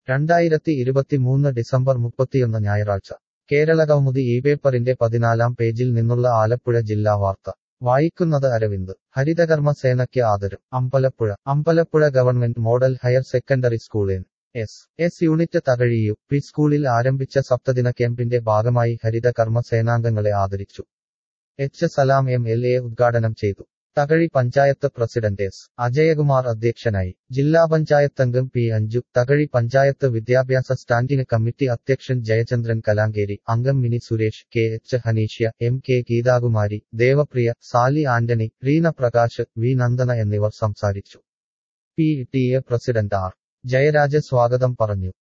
രണ്ടായിരത്തി ഇരുപത്തിമൂന്ന് ഡിസംബർ മുപ്പത്തിയൊന്ന് ഞായറാഴ്ച കേരളകൗമുദി ഈ പേപ്പറിന്റെ പതിനാലാം പേജിൽ നിന്നുള്ള ആലപ്പുഴ ജില്ലാ വാർത്ത വായിക്കുന്നത് അരവിന്ദ് ഹരിതകർമ്മ സേനയ്ക്ക് ആദരം Ambalappuzha Ambalappuzha government model higher secondary സ്കൂളിൽ S S unit Thakazhi U P സ്കൂളിൽ ആരംഭിച്ച സപ്തദിന ക്യാമ്പിന്റെ ഭാഗമായി ഹരിതകർമ്മ സേനാംഗങ്ങളെ ആദരിച്ചു H Salam M L A ഉദ്ഘാടനം ചെയ്തു തകഴി പഞ്ചായത്ത് പ്രസിഡന്റ് എസ് അജയകുമാർ അധ്യക്ഷനായി ജില്ലാ പഞ്ചായത്ത് അംഗം പി അഞ്ജു തകഴി പഞ്ചായത്ത് വിദ്യാഭ്യാസ സ്റ്റാൻഡിംഗ് കമ്മിറ്റി അധ്യക്ഷൻ ജയചന്ദ്രൻ കലാങ്കേരി അംഗം Mini Suresh K H Haneeshya M K Geethakumari Devapriya Sali Antony Reena Prakash V Nandana എന്നിവർ സംസാരിച്ചു P T A president R Jayaraj സ്വാഗതം പറഞ്ഞു